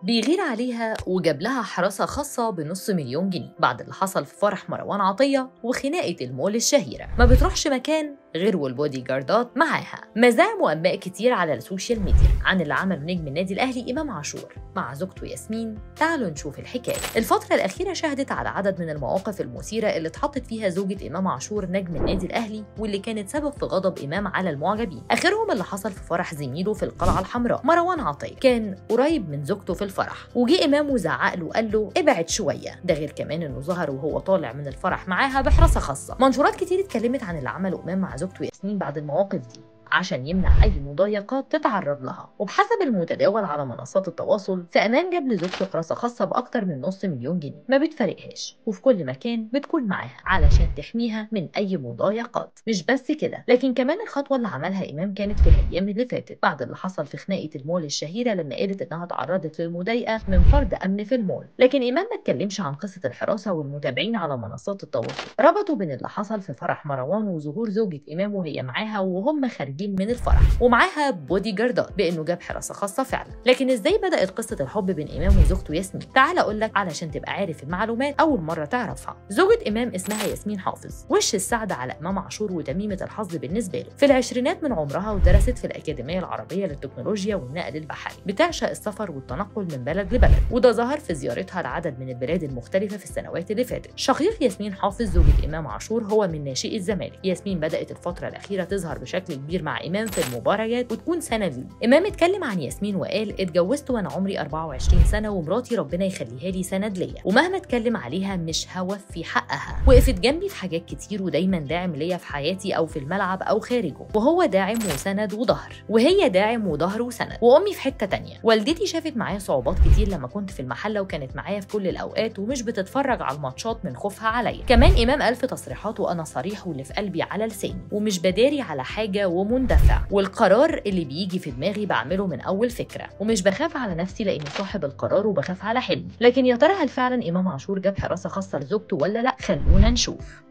بيغير عليها وجاب لها حراسة خاصة بنص مليون جنيه بعد اللي حصل في فرح مروان عطية وخناقة المول الشهيرة ما بتروحش مكان غير والبودي جاردات معاها مزاعم وانباء كتير على السوشيال ميديا عن اللي عمله نجم النادي الاهلي امام عاشور مع زوجته ياسمين تعالوا نشوف الحكايه الفتره الاخيره شهدت على عدد من المواقف المثيره اللي اتحطت فيها زوجة امام عاشور نجم النادي الاهلي واللي كانت سبب في غضب امام على المعجبين اخرهم اللي حصل في فرح زميله في القلعه الحمراء مروان عطيه كان قريب من زوجته في الفرح وجي امام وزعق له وقال له ابعد شويه ده غير كمان انه ظهر وهو طالع من الفرح معاها بحراسه خاصه منشورات كتير اتكلمت عن اللي عمله امام مع زوجته ياسمين بعد المواقف دي عشان يمنع أي مضايقات تتعرض لها وبحسب المتداول على منصات التواصل فأمان جاب لزوجته حراسة خاصة بأكتر من نص مليون جنيه ما بتفرقهاش وفي كل مكان بتكون معاها علشان تحميها من أي مضايقات مش بس كده لكن كمان الخطوة اللي عملها إمام كانت في الأيام اللي فاتت بعد اللي حصل في خناقة المول الشهيرة لما قالت إنها تعرضت للمضايقة من فرد أمن في المول لكن إمام ما اتكلمش عن قصة الحراسة والمتابعين على منصات التواصل ربطوا بين اللي حصل في فرح مروان وظهور زوجة إمام وهي معاها وهم خارجين من الفرح ومعاها بودي جاردات بانه جاب حراسه خاصه فعلا لكن ازاي بدات قصه الحب بين امام وزوجته ياسمين تعال اقول لك علشان تبقى عارف المعلومات اول مره تعرفها زوجة امام اسمها ياسمين حافظ وش السعد على امام عاشور وتميمه الحظ بالنسبه له في العشرينات من عمرها ودرست في الاكاديميه العربيه للتكنولوجيا والنقل البحري بتعشق السفر والتنقل من بلد لبلد وده ظهر في زيارتها لعدد من البلاد المختلفه في السنوات اللي فاتت شقيق ياسمين حافظ زوجة امام عاشور هو من ناشئي الزمالك ياسمين بدات الفتره الاخيره تظهر بشكل كبير مع امام في المباريات وتكون سنه ليه امام اتكلم عن ياسمين وقال اتجوزت وانا عمري 24 سنه ومراتي ربنا يخليها لي سند ليا ومهما اتكلم عليها مش هوى في حقها وقفت جنبي في حاجات كتير ودايما داعم ليا في حياتي او في الملعب او خارجه وهو داعم وسند وظهر وهي داعم وظهر وسند وامي في حته تانية والدتي شافت معايا صعوبات كتير لما كنت في المحله وكانت معايا في كل الاوقات ومش بتتفرج على الماتشات من خوفها عليا كمان امام قال في تصريحات وانا صريح واللي في قلبي على لساني ومش بداري على حاجه ومندفع والقرار اللي بيجي في دماغي بعمله من اول فكره ومش بخاف على نفسي لاني صاحب القرار وبخاف على حلمي لكن يا ترى هل فعلا امام عاشور جاب حراسه خاصه لزوجته ولا لا خلونا نشوف